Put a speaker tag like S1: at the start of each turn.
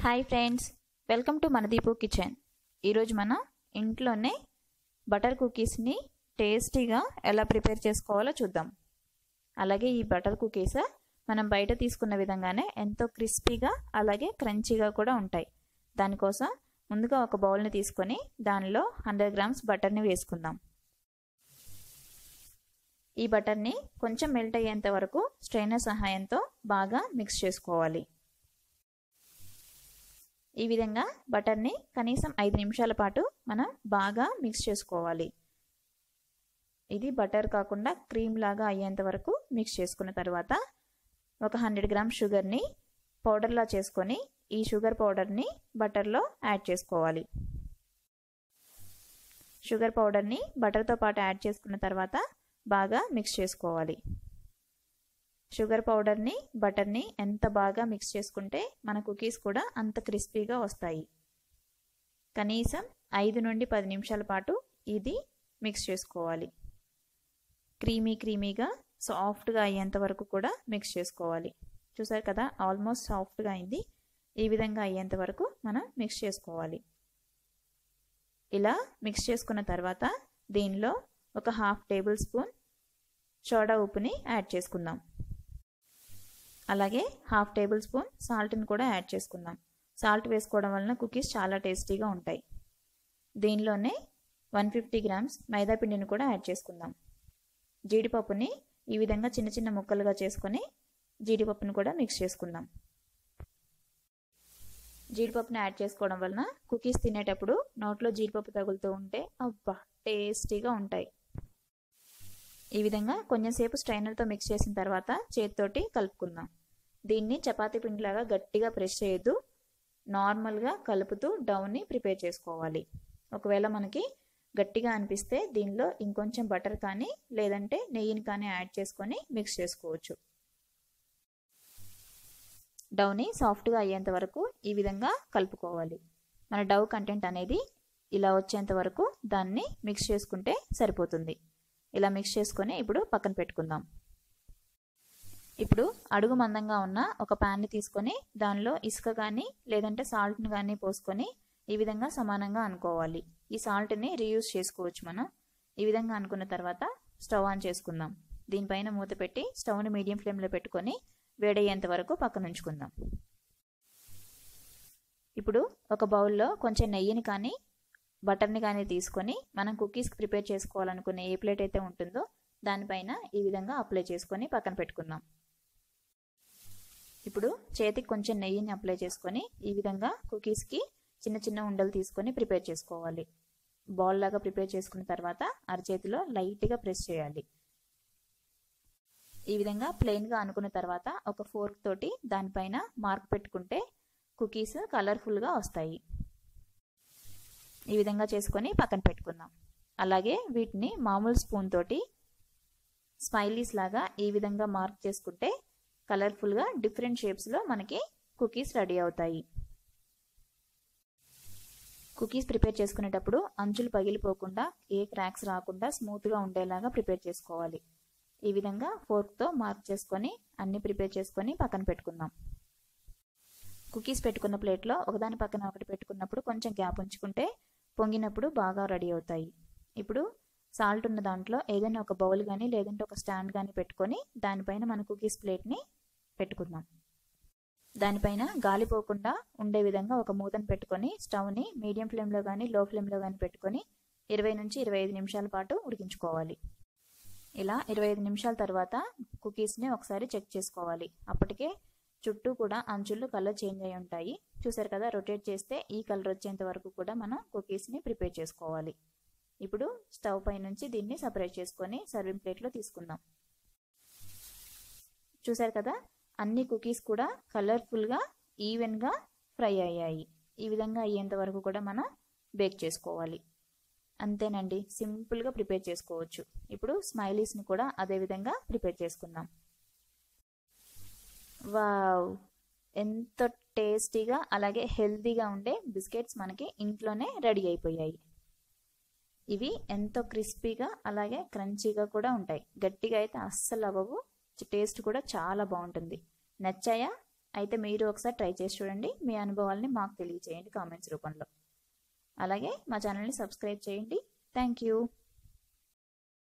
S1: hi friends welcome to Manadeepu kitchen ఈరోజు మనం ఇంట్లోనే బటర్ కుకీస్ని టేస్టీగా ఎలా ప్రిపేర్ చేసుకోవాలో చూద్దాం అలాగే ఈ బటర్ కుకీస్ మనం బయట తీసుకున్న విధంగానే ఎంతో క్రిస్పీగా అలాగే క్రంచీగా కూడా ఉంటాయి దానికోసం ముందుగా ఒక బౌల్ని తీసుకొని దానిలో హండ్రెడ్ గ్రామ్స్ బటర్ని వేసుకుందాం ఈ బటర్ని కొంచెం మెల్ట్ అయ్యేంత వరకు స్ట్రైనర్ సహాయంతో బాగా మిక్స్ చేసుకోవాలి ఈ విధంగా బటర్ని కనీసం ఐదు నిమిషాల పాటు మనం బాగా మిక్స్ చేసుకోవాలి ఇది బటర్ కాకుండా క్రీమ్ లాగా అయ్యేంత వరకు మిక్స్ చేసుకున్న తర్వాత ఒక హండ్రెడ్ గ్రామ్ షుగర్ని పౌడర్లా చేసుకొని ఈ షుగర్ పౌడర్ని బటర్లో యాడ్ చేసుకోవాలి షుగర్ పౌడర్ని బటర్తో పాటు యాడ్ చేసుకున్న తర్వాత బాగా మిక్స్ చేసుకోవాలి షుగర్ పౌడర్ని బటర్ని ఎంత బాగా మిక్స్ చేసుకుంటే మన కుకీస్ కూడా అంత క్రిస్పీగా వస్తాయి కనీసం ఐదు నుండి పది నిమిషాల పాటు ఇది మిక్స్ చేసుకోవాలి క్రీమీ క్రీమీగా సాఫ్ట్గా అయ్యేంత వరకు కూడా మిక్స్ చేసుకోవాలి చూసారు కదా ఆల్మోస్ట్ సాఫ్ట్గా అయింది ఈ విధంగా అయ్యేంత వరకు మనం మిక్స్ చేసుకోవాలి ఇలా మిక్స్ చేసుకున్న తర్వాత దీనిలో ఒక హాఫ్ టేబుల్ స్పూన్ సోడా ఉప్పుని యాడ్ చేసుకుందాం అలాగే హాఫ్ టేబుల్ స్పూన్ సాల్ట్ని కూడా యాడ్ చేసుకుందాం సాల్ట్ వేసుకోవడం వలన కుకీస్ చాలా టేస్టీగా ఉంటాయి దీనిలోనే వన్ ఫిఫ్టీ గ్రామ్స్ మైదా పిండిని కూడా యాడ్ చేసుకుందాం జీడిపప్పుని ఈ విధంగా చిన్న చిన్న ముక్కలుగా చేసుకొని జీడిపప్పుని కూడా మిక్స్ చేసుకుందాం జీడిపప్పుని యాడ్ చేసుకోవడం వలన కుకీస్ తినేటప్పుడు నోట్లో జీడిపప్పు తగులుతూ ఉంటే అబ్బా టేస్టీగా ఉంటాయి ఈ విధంగా కొంచెంసేపు స్ట్రైనర్తో మిక్స్ చేసిన తర్వాత చేతితోటి కలుపుకుందాం దీన్ని చపాతీ పిండిలాగా గట్టిగా ప్రెస్ చేయొద్దు నార్మల్గా కలుపుతూ డౌన్ని ప్రిపేర్ చేసుకోవాలి ఒకవేళ మనకి గట్టిగా అనిపిస్తే దీనిలో ఇంకొంచెం బటర్ కానీ లేదంటే నెయ్యిని కానీ యాడ్ చేసుకొని మిక్స్ చేసుకోవచ్చు డౌని సాఫ్ట్గా అయ్యేంత వరకు ఈ విధంగా కలుపుకోవాలి మన డవ్ కంటెంట్ అనేది ఇలా వచ్చేంత వరకు దాన్ని మిక్స్ చేసుకుంటే సరిపోతుంది ఇలా మిక్స్ చేసుకొని ఇప్పుడు పక్కన పెట్టుకుందాం ఇప్పుడు అడుగు మందంగా ఉన్న ఒక ప్యాన్ని తీసుకొని దానిలో ఇసుక కానీ లేదంటే సాల్ట్ని కానీ పోసుకొని ఈ విధంగా సమానంగా అనుకోవాలి ఈ సాల్ట్ని రీయూజ్ చేసుకోవచ్చు మనం ఈ విధంగా అనుకున్న తర్వాత స్టవ్ ఆన్ చేసుకుందాం దీనిపైన మూత పెట్టి స్టవ్ని మీడియం ఫ్లేమ్లో పెట్టుకొని వేడయ్యేంత వరకు పక్కన ఉంచుకుందాం ఇప్పుడు ఒక బౌల్లో కొంచెం నెయ్యిని కానీ బటర్ని కానీ తీసుకొని మనం కుకీస్ ప్రిపేర్ చేసుకోవాలనుకునే ఏ ప్లేట్ అయితే ఉంటుందో దానిపైన ఈ విధంగా అప్లై చేసుకొని పక్కన పెట్టుకుందాం ఇప్పుడు చేతికి కొంచెం నెయ్యిని అప్లై చేసుకొని ఈ విధంగా కుకీస్కి చిన్న చిన్న ఉండలు తీసుకొని ప్రిపేర్ చేసుకోవాలి బాల్ లాగా ప్రిపేర్ చేసుకున్న తర్వాత అరచేతిలో లైట్గా ప్రెస్ చేయాలి ఈ విధంగా ప్లెయిన్గా అనుకున్న తర్వాత ఒక ఫోర్క్ తోటి దానిపైన మార్క్ పెట్టుకుంటే కుకీస్ కలర్ఫుల్గా వస్తాయి ఈ విధంగా చేసుకొని పక్కన పెట్టుకుందాం అలాగే వీటిని మామూలు స్పూన్ తోటి స్మైలీస్ లాగా ఈ విధంగా మార్క్ చేసుకుంటే కలర్ఫుల్గా డిఫరెంట్ షేప్స్లో మనకి కుకీస్ రెడీ అవుతాయి కుకీస్ ప్రిపేర్ చేసుకునేటప్పుడు అంచులు పగిలిపోకుండా ఏ క్రాక్స్ రాకుండా స్మూత్గా ఉండేలాగా ప్రిపేర్ చేసుకోవాలి ఈ విధంగా ఫోర్క్తో మార్క్ చేసుకొని అన్ని ప్రిపేర్ చేసుకొని పక్కన పెట్టుకుందాం కుకీస్ పెట్టుకున్న ప్లేట్లో ఒకదాని పక్కన ఒకటి పెట్టుకున్నప్పుడు కొంచెం గ్యాప్ ఉంచుకుంటే పొంగినప్పుడు బాగా రెడీ అవుతాయి ఇప్పుడు సాల్ట్ ఉన్న దాంట్లో ఏదైనా ఒక బౌల్ కానీ లేదంటే ఒక స్టాండ్ కానీ పెట్టుకొని దానిపైన మన కుకీస్ ప్లేట్ని పెట్టుకుందాం దానిపైన గాలిపోకుండా ఉండే విధంగా ఒక మూతను పెట్టుకొని స్టవ్ని మీడియం ఫ్లేమ్లో కానీ లో ఫ్లేమ్లో కానీ పెట్టుకొని ఇరవై నుంచి ఇరవై ఐదు నిమిషాల పాటు ఉడికించుకోవాలి ఇలా ఇరవై ఐదు నిమిషాల తర్వాత కుకీస్ని ఒకసారి చెక్ చేసుకోవాలి అప్పటికే చుట్టూ కూడా అంచులు కలర్ చేంజ్ అయి ఉంటాయి చూసారు కదా రొటేట్ చేస్తే ఈ కలర్ వచ్చేంత వరకు కూడా మనం కుకీస్ని ప్రిపేర్ చేసుకోవాలి ఇప్పుడు స్టవ్ పై నుంచి దీన్ని సపరేట్ చేసుకొని సర్వింగ్ ప్లేట్లో తీసుకుందాం చూసారు కదా అన్ని కుకీస్ కూడా కలర్ఫుల్గా ఈవెన్గా ఫ్రై అయ్యాయి ఈ విధంగా అయ్యేంత వరకు కూడా మనం బేక్ చేసుకోవాలి అంతేనండి సింపుల్గా ప్రిపేర్ చేసుకోవచ్చు ఇప్పుడు స్మైలీస్ని కూడా అదే విధంగా ప్రిపేర్ చేసుకుందాం వావ్ ఎంత టేస్టీగా అలాగే హెల్తీగా ఉండే బిస్కెట్స్ మనకి ఇంట్లోనే రెడీ అయిపోయాయి ఇవి ఎంతో క్రిస్పీగా అలాగే క్రంచీగా కూడా ఉంటాయి గట్టిగా అయితే అస్సలు అవ్వవు టేస్ట్ కూడా చాలా బాగుంటుంది నచ్చాయా అయితే మీరు ఒకసారి ట్రై చేసి చూడండి మీ అనుభవాల్ని మాకు తెలియజేయండి కామెంట్స్ రూపంలో అలాగే మా ఛానల్ని సబ్స్క్రైబ్ చేయండి థ్యాంక్ యూ